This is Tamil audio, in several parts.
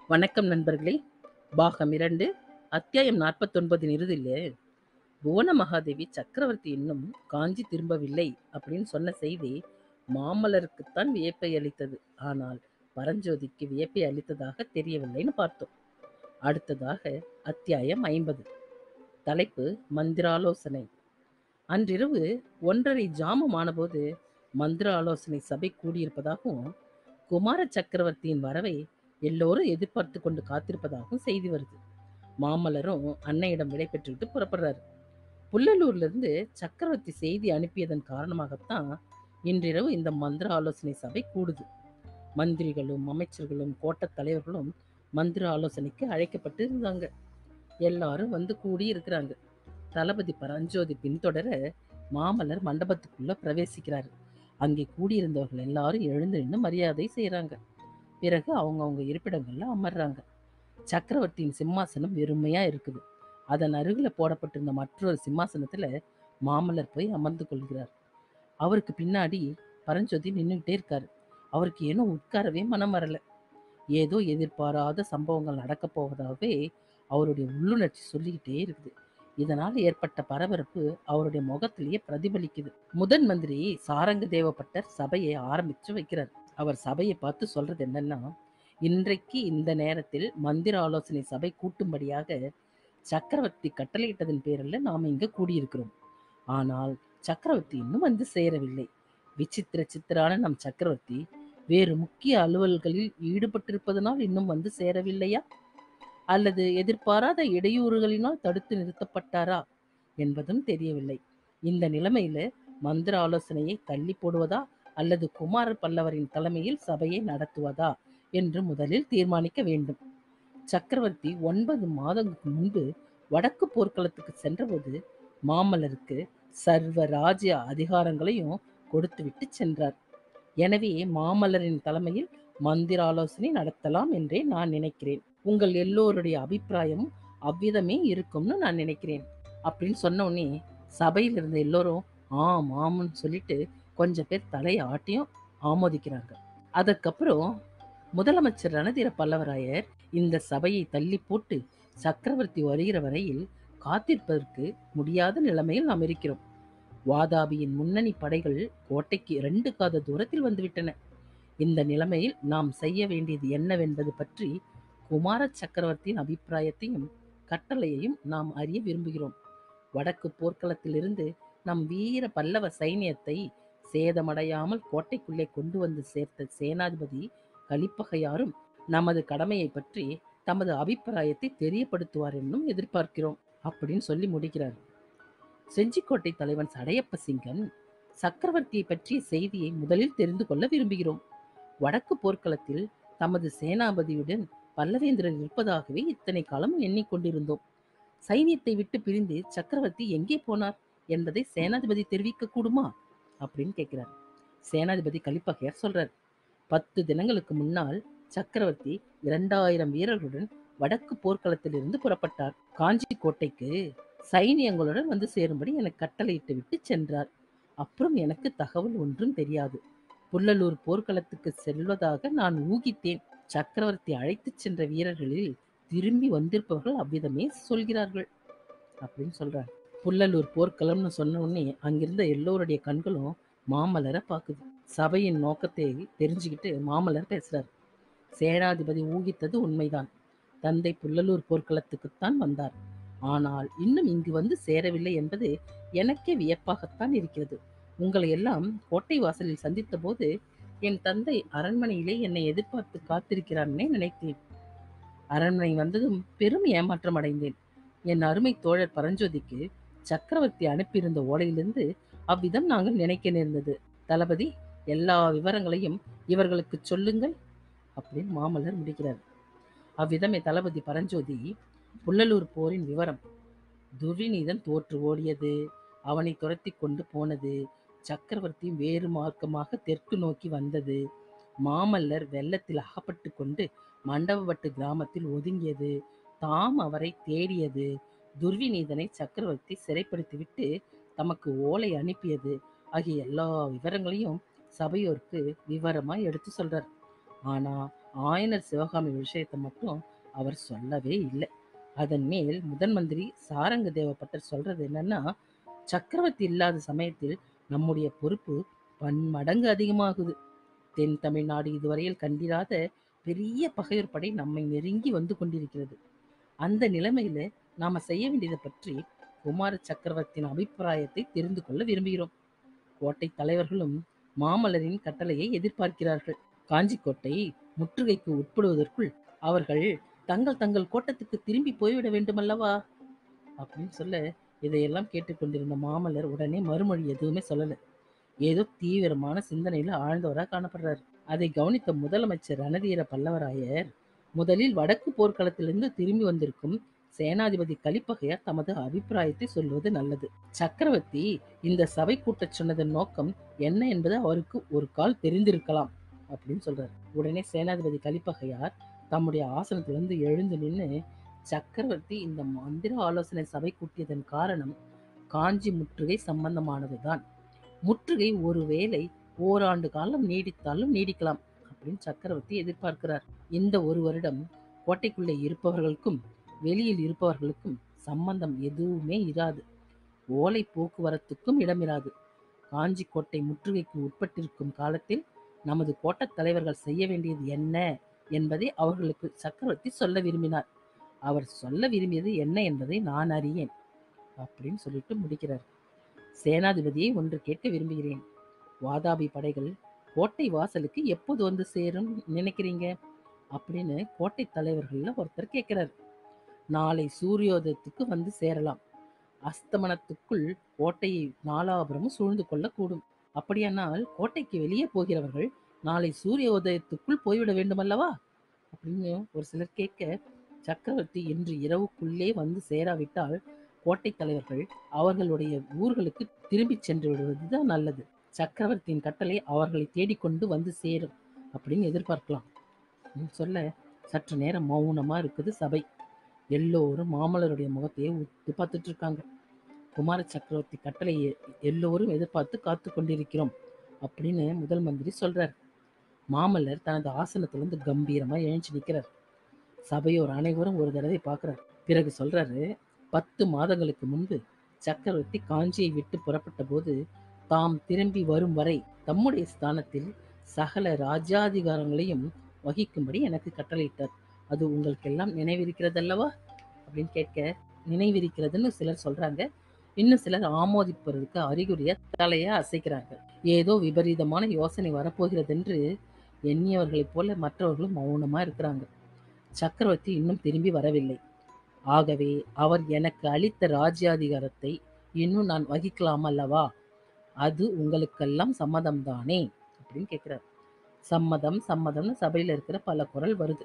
வணக்கம் நண்பர்களே பாகம் இரண்டு அத்தியாயம் நாற்பத்தொன்பதின் இறுதியிலே புவன மகாதேவி சக்கரவர்த்தி இன்னும் காஞ்சி திரும்பவில்லை அப்படின்னு சொன்ன செய்தி மாமல்லருக்குத்தான் வியப்பை அளித்தது ஆனால் பரஞ்சோதிக்கு வியப்பை அளித்ததாக தெரியவில்லைன்னு பார்த்தோம் அடுத்ததாக அத்தியாயம் ஐம்பது தலைப்பு மந்திராலோசனை அன்றிரவு ஒன்றரை ஜாமம் ஆனபோது மந்திர ஆலோசனை சபை கூடியிருப்பதாகவும் குமார சக்கரவர்த்தியின் வரவை எல்லோரும் எதிர்பார்த்து கொண்டு காத்திருப்பதாகவும் செய்தி வருது மாமல்லரும் அன்னையிடம் விடை பெற்றுவிட்டு புறப்படுறாரு புல்லலூர்ல இருந்து சக்கரவர்த்தி செய்தி அனுப்பியதன் காரணமாகத்தான் இன்றிரவு இந்த மந்திர ஆலோசனை சபை கூடுது மந்திரிகளும் அமைச்சர்களும் கோட்டத் தலைவர்களும் மந்திர ஆலோசனைக்கு அழைக்கப்பட்டு இருந்தாங்க எல்லாரும் வந்து கூடி இருக்கிறாங்க தளபதி பரஞ்சோதி பின்தொடர மாமல்லர் மண்டபத்துக்குள்ள பிரவேசிக்கிறாரு அங்கே கூடியிருந்தவர்கள் எல்லாரும் எழுந்து நின்று மரியாதை செய்யறாங்க பிறகு அவங்கவங்க இருப்பிடங்கள்ல அமர்றாங்க சக்கரவர்த்தியின் சிம்மாசனம் வெறுமையா இருக்குது அதன் அருகில போடப்பட்டிருந்த மற்றொரு சிம்மாசனத்துல மாமல்லர் போய் அமர்ந்து கொள்கிறார் அவருக்கு பின்னாடி பரஞ்சோதி நின்றுகிட்டே இருக்காரு அவருக்கு ஏனோ உட்காரவே மனம் வரல ஏதோ எதிர்பாராத சம்பவங்கள் நடக்கப் போவதாகவே அவருடைய உள்ளுணர்ச்சி சொல்லிக்கிட்டே இருக்குது இதனால் ஏற்பட்ட பரபரப்பு அவருடைய முகத்திலேயே பிரதிபலிக்குது முதன் மந்திரி சாரங்க தேவப்பட்டர் சபையை ஆரம்பிச்சு வைக்கிறார் அவர் சபையை பார்த்து சொல்றது என்னன்னா இன்றைக்கு இந்த நேரத்தில் மந்திர ஆலோசனை சபை கூட்டும்படியாக சக்கரவர்த்தி கட்டளையிட்டதன் பேரில் நாம் இங்க கூடியிருக்கிறோம் ஆனால் சக்கரவர்த்தி இன்னும் வந்து சேரவில்லை விசித்திர சித்திரான நம் சக்கரவர்த்தி வேறு முக்கிய அலுவல்களில் ஈடுபட்டிருப்பதனால் இன்னும் வந்து சேரவில்லையா அல்லது எதிர்பாராத இடையூறுகளினால் தடுத்து நிறுத்தப்பட்டாரா என்பதும் தெரியவில்லை இந்த நிலைமையில மந்திர ஆலோசனையை தள்ளி போடுவதா அல்லது குமார பல்லவரின் தலைமையில் சபையை நடத்துவதா என்று முதலில் தீர்மானிக்க வேண்டும் சக்கரவர்த்தி ஒன்பது மாதங்களுக்கு முன்பு வடக்கு போர்க்களத்துக்கு சென்றபோது மாமல்லருக்கு சர்வ ராஜ்ய அதிகாரங்களையும் கொடுத்துவிட்டு சென்றார் எனவே மாமல்லரின் தலைமையில் மந்திர ஆலோசனை நடத்தலாம் என்றே நான் நினைக்கிறேன் உங்கள் எல்லோருடைய அபிப்பிராயம் அவ்விதமே இருக்கும்னு நான் நினைக்கிறேன் அப்படின்னு சொன்ன உடனே சபையில் இருந்த எல்லோரும் ஆம் ஆம்னு சொல்லிட்டு கொஞ்சம் பேர் தலையை ஆட்டியும் ஆமோதிக்கிறாங்க அதுக்கப்புறம் முதலமைச்சர் ரணதீர பல்லவராயர் இந்த சபையை தள்ளி போட்டு சக்கரவர்த்தி வருகிற வரையில் காத்திருப்பதற்கு முடியாத நிலைமையில் நாம் இருக்கிறோம் வாதாபியின் முன்னணி படைகள் கோட்டைக்கு இரண்டு காத தூரத்தில் வந்துவிட்டன இந்த நிலைமையில் நாம் செய்ய வேண்டியது என்னவென்பது பற்றி குமார சக்கரவர்த்தியின் அபிப்பிராயத்தையும் கட்டளையையும் நாம் அறிய விரும்புகிறோம் வடக்கு போர்க்களத்திலிருந்து நம் வீர பல்லவ சைனியத்தை சேதமடையாமல் கோட்டைக்குள்ளே கொண்டு வந்து சேர்த்த சேனாதிபதி கலிப்பகையாரும் நமது கடமையை பற்றி தமது அபிப்பிராயத்தை தெரியப்படுத்துவார் என்னும் எதிர்பார்க்கிறோம் அப்படின்னு சொல்லி முடிக்கிறார் செஞ்சிக்கோட்டை தலைவன் சடையப்ப சிங்கன் சக்கரவர்த்தியை பற்றிய செய்தியை முதலில் தெரிந்து கொள்ள விரும்புகிறோம் வடக்கு போர்க்களத்தில் தமது சேனாபதியுடன் பல்லவேந்திரர் இருப்பதாகவே இத்தனை காலம் எண்ணிக்கொண்டிருந்தோம் சைனியத்தை விட்டு பிரிந்து சக்கரவர்த்தி எங்கே போனார் என்பதை சேனாதிபதி தெரிவிக்க கூடுமா அப்படின்னு கேட்கிறார் சேனாதிபதி கலிப்பகையர் சொல்றார் பத்து தினங்களுக்கு முன்னால் சக்கரவர்த்தி இரண்டாயிரம் வீரர்களுடன் வடக்கு போர்க்களத்திலிருந்து புறப்பட்டார் காஞ்சி கோட்டைக்கு சைனியங்களுடன் வந்து சேரும்படி எனக்கு கட்டளையிட்டு விட்டு சென்றார் அப்புறம் எனக்கு தகவல் ஒன்றும் தெரியாது புல்லலூர் போர்க்களத்துக்கு செல்வதாக நான் ஊகித்தேன் சக்கரவர்த்தி அழைத்துச் சென்ற வீரர்களில் திரும்பி வந்திருப்பவர்கள் அவ்விதமே சொல்கிறார்கள் அப்படின்னு சொல்றார் புல்லலூர் போர்க்களம்னு சொன்ன உடனே அங்கிருந்த எல்லோருடைய கண்களும் மாமல்லரை பார்க்குது சபையின் நோக்கத்தை தெரிஞ்சுக்கிட்டு மாமல்லர் பேசுறார் சேனாதிபதி ஊகித்தது உண்மைதான் தந்தை புல்லலூர் போர்க்களத்துக்குத்தான் வந்தார் ஆனால் இன்னும் இங்கு வந்து சேரவில்லை என்பது எனக்கே வியப்பாகத்தான் இருக்கிறது உங்களை எல்லாம் கோட்டை வாசலில் சந்தித்த போது என் தந்தை அரண்மனையிலே என்னை எதிர்பார்த்து காத்திருக்கிறார்னே நினைத்தேன் அரண்மனை வந்ததும் பெரும் ஏமாற்றம் அடைந்தேன் என் அருமை தோழர் பரஞ்சோதிக்கு சக்கரவர்த்தி அனுப்பியிருந்த ஓலையிலிருந்து அவ்விதம் நாங்கள் நினைக்க நேர்ந்தது தளபதி எல்லா விவரங்களையும் இவர்களுக்கு சொல்லுங்கள் அப்படின்னு மாமல்லர் முடிக்கிறார் அவ்விதமே தளபதி பரஞ்சோதி புல்லலூர் போரின் விவரம் துர்விநீதன் தோற்று ஓடியது அவனை துரத்தி கொண்டு போனது சக்கரவர்த்தி வேறு மார்க்கமாக தெற்கு நோக்கி வந்தது மாமல்லர் வெள்ளத்தில் அகப்பட்டு கொண்டு மண்டபவட்டு கிராமத்தில் ஒதுங்கியது தாம் அவரை தேடியது துர்விநீதனை சக்கரவர்த்தி சிறைப்படுத்திவிட்டு தமக்கு ஓலை அனுப்பியது ஆகிய எல்லா விவரங்களையும் சபையோருக்கு விவரமாய் எடுத்து சொல்றார் ஆனா ஆயனர் சிவகாமி விஷயத்தை மட்டும் அவர் சொல்லவே இல்லை அதன் மேல் முதன் மந்திரி சாரங்க தேவப்பட்டர் சொல்றது என்னன்னா சக்கரவர்த்தி இல்லாத சமயத்தில் நம்முடைய பொறுப்பு பன்மடங்கு அதிகமாகுது தென் தமிழ்நாடு இதுவரையில் கண்டிராத பெரிய பகைவர் படை நம்மை நெருங்கி வந்து கொண்டிருக்கிறது அந்த நிலைமையில நாம செய்ய வேண்டியதை பற்றி குமார சக்கரவர்த்தியின் அபிப்பிராயத்தை தெரிந்து கொள்ள விரும்புகிறோம் கோட்டை தலைவர்களும் மாமல்லரின் கட்டளையை எதிர்பார்க்கிறார்கள் காஞ்சிக்கோட்டை முற்றுகைக்கு உட்படுவதற்குள் அவர்கள் தங்கள் தங்கள் கோட்டத்துக்கு திரும்பி போய்விட வேண்டுமல்லவா அப்படின்னு சொல்ல இதையெல்லாம் கேட்டுக்கொண்டிருந்த மாமல்லர் உடனே மறுமொழி எதுவுமே சொல்லல ஏதோ தீவிரமான சிந்தனையில ஆழ்ந்தவரா காணப்படுறாரு அதை கவனித்த முதலமைச்சர் ரணதீர பல்லவராயர் முதலில் வடக்கு போர்க்களத்திலிருந்து திரும்பி வந்திருக்கும் சேனாதிபதி கலிப்பகையார் தமது அபிப்பிராயத்தை சொல்வது நல்லது சக்கரவர்த்தி இந்த சபை கூட்டச் சொன்னதன் நோக்கம் என்ன என்பது அவருக்கு ஒரு கால் தெரிந்திருக்கலாம் அப்படின்னு சொல்றாரு உடனே சேனாதிபதி கலிப்பகையார் தம்முடைய ஆசனத்திலிருந்து எழுந்து நின்று சக்கரவர்த்தி இந்த மந்திர ஆலோசனை சபை கூட்டியதன் காரணம் காஞ்சி முற்றுகை சம்பந்தமானதுதான் முற்றுகை ஒருவேளை ஓராண்டு காலம் நீடித்தாலும் நீடிக்கலாம் அப்படின்னு சக்கரவர்த்தி எதிர்பார்க்கிறார் இந்த ஒரு வருடம் கோட்டைக்குள்ளே இருப்பவர்களுக்கும் வெளியில் இருப்பவர்களுக்கும் சம்பந்தம் எதுவுமே இராது ஓலை போக்குவரத்துக்கும் இடமிராது காஞ்சி கோட்டை முற்றுகைக்கு உட்பட்டிருக்கும் காலத்தில் நமது கோட்டத் தலைவர்கள் செய்ய வேண்டியது என்ன என்பதை அவர்களுக்கு சக்கரவர்த்தி சொல்ல விரும்பினார் அவர் சொல்ல விரும்பியது என்ன என்பதை நான் அறியேன் அப்படின்னு சொல்லிட்டு முடிக்கிறார் சேனாதிபதியை ஒன்று கேட்க விரும்புகிறேன் வாதாபி படைகள் கோட்டை வாசலுக்கு எப்போது வந்து சேரும் நினைக்கிறீங்க அப்படின்னு கோட்டை தலைவர்கள்ல ஒருத்தர் கேட்கிறார் நாளை சூரியோதயத்துக்கு வந்து சேரலாம் அஸ்தமனத்துக்குள் கோட்டையை நாலாபுரமும் சூழ்ந்து கொள்ளக்கூடும் அப்படியானால் கோட்டைக்கு வெளியே போகிறவர்கள் நாளை சூரிய உதயத்துக்குள் போய்விட வேண்டுமல்லவா அப்படின்னு ஒரு சிலர் கேட்க சக்கரவர்த்தி இன்று இரவுக்குள்ளே வந்து சேராவிட்டால் கோட்டை தலைவர்கள் அவர்களுடைய ஊர்களுக்கு திரும்பிச் சென்று விடுவதுதான் நல்லது சக்கரவர்த்தியின் கட்டளை அவர்களை தேடிக்கொண்டு வந்து சேரும் அப்படின்னு எதிர்பார்க்கலாம் ம், சொல்ல சற்று நேரம் மௌனமா இருக்குது சபை எல்லோரும் மாமல்லருடைய முகத்தையே உத்து பார்த்துட்டு இருக்காங்க குமார சக்கரவர்த்தி கட்டளையை எல்லோரும் எதிர்பார்த்து காத்து கொண்டிருக்கிறோம் அப்படின்னு முதல் மந்திரி சொல்றார் மாமல்லர் தனது ஆசனத்திலிருந்து கம்பீரமா எழுந்து நிற்கிறார் சபையோர் அனைவரும் ஒரு தடவை பார்க்கிறார் பிறகு சொல்றாரு பத்து மாதங்களுக்கு முன்பு சக்கரவர்த்தி காஞ்சியை விட்டு புறப்பட்ட போது தாம் திரும்பி வரும் வரை தம்முடைய ஸ்தானத்தில் சகல ராஜாதிகாரங்களையும் வகிக்கும்படி எனக்கு கட்டளையிட்டார் அது உங்களுக்கெல்லாம் நினைவிருக்கிறதல்லவா அப்படின்னு கேட்க நினைவிருக்கிறதுன்னு சிலர் சொல்றாங்க இன்னும் சிலர் ஆமோதிப்பதற்கு அறிகுறிய தலைய அசைக்கிறாங்க ஏதோ விபரீதமான யோசனை வரப்போகிறது என்று எண்ணியவர்களைப் போல மற்றவர்களும் மௌனமா இருக்கிறாங்க சக்கரவர்த்தி இன்னும் திரும்பி வரவில்லை ஆகவே அவர் எனக்கு அளித்த ராஜ்யாதிகாரத்தை இன்னும் நான் வகிக்கலாம் அல்லவா அது உங்களுக்கெல்லாம் சம்மதம்தானே அப்படின்னு கேட்கிறார் சம்மதம் சம்மதம்னு சபையில இருக்கிற பல குரல் வருது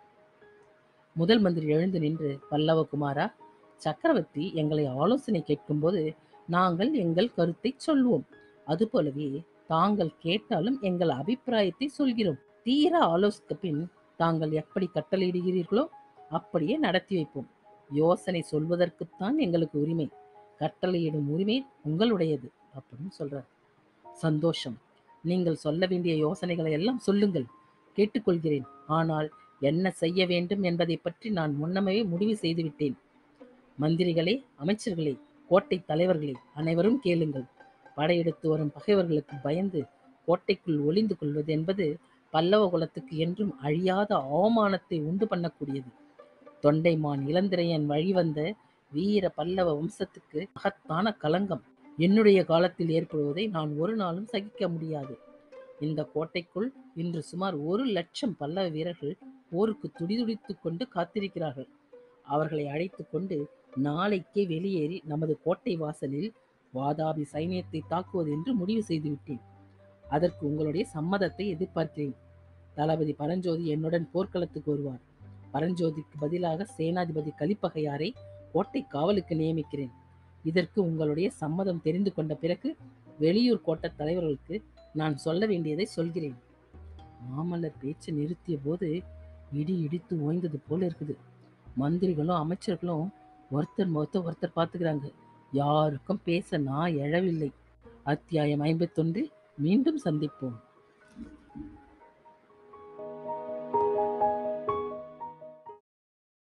முதல் மந்திரி எழுந்து நின்று பல்லவ குமாரா சக்கரவர்த்தி எங்களை ஆலோசனை கேட்கும்போது நாங்கள் எங்கள் கருத்தை சொல்வோம் அதுபோலவே தாங்கள் கேட்டாலும் எங்கள் அபிப்பிராயத்தை சொல்கிறோம் தீர ஆலோசித்த பின் தாங்கள் எப்படி கட்டளையிடுகிறீர்களோ அப்படியே நடத்தி வைப்போம் யோசனை சொல்வதற்குத்தான் எங்களுக்கு உரிமை கட்டளையிடும் உரிமை உங்களுடையது அப்படின்னு சொல்றார் சந்தோஷம் நீங்கள் சொல்ல வேண்டிய யோசனைகளை எல்லாம் சொல்லுங்கள் கேட்டுக்கொள்கிறேன் ஆனால் என்ன செய்ய வேண்டும் என்பதை பற்றி நான் முன்னமே முடிவு செய்துவிட்டேன் மந்திரிகளே அமைச்சர்களே கோட்டை தலைவர்களே அனைவரும் கேளுங்கள் படையெடுத்து வரும் பகைவர்களுக்கு பயந்து கோட்டைக்குள் ஒளிந்து கொள்வது என்பது பல்லவ குலத்துக்கு என்றும் அழியாத அவமானத்தை உண்டு பண்ணக்கூடியது தொண்டைமான் இளந்திரையன் வழிவந்த வீர பல்லவ வம்சத்துக்கு மகத்தான களங்கம் என்னுடைய காலத்தில் ஏற்படுவதை நான் ஒரு நாளும் சகிக்க முடியாது இந்த கோட்டைக்குள் இன்று சுமார் ஒரு லட்சம் பல்லவ வீரர்கள் போருக்கு துடிதுடித்துக் கொண்டு காத்திருக்கிறார்கள் அவர்களை அழைத்துக் கொண்டு நாளைக்கே வெளியேறி நமது கோட்டை வாசலில் வாதாபி சைனியத்தை தாக்குவது என்று முடிவு செய்துவிட்டேன் அதற்கு உங்களுடைய சம்மதத்தை எதிர்பார்க்கிறேன் தளபதி பரஞ்சோதி என்னுடன் போர்க்களத்துக்கு வருவார் பரஞ்சோதிக்கு பதிலாக சேனாதிபதி கலிப்பகையாரை கோட்டை காவலுக்கு நியமிக்கிறேன் இதற்கு உங்களுடைய சம்மதம் தெரிந்து கொண்ட பிறகு வெளியூர் கோட்டத் தலைவர்களுக்கு நான் சொல்ல வேண்டியதை சொல்கிறேன் மாமல்லர் பேச்சை நிறுத்திய போது இடி இடித்து ஓய்ந்தது போல இருக்குது மந்திரிகளும் அமைச்சர்களும் ஒருத்தர் முகத்தை ஒருத்தர் பார்த்துக்கிறாங்க யாருக்கும் பேச நான் எழவில்லை அத்தியாயம் ஐம்பத்தொன்றில் மீண்டும் சந்திப்போம்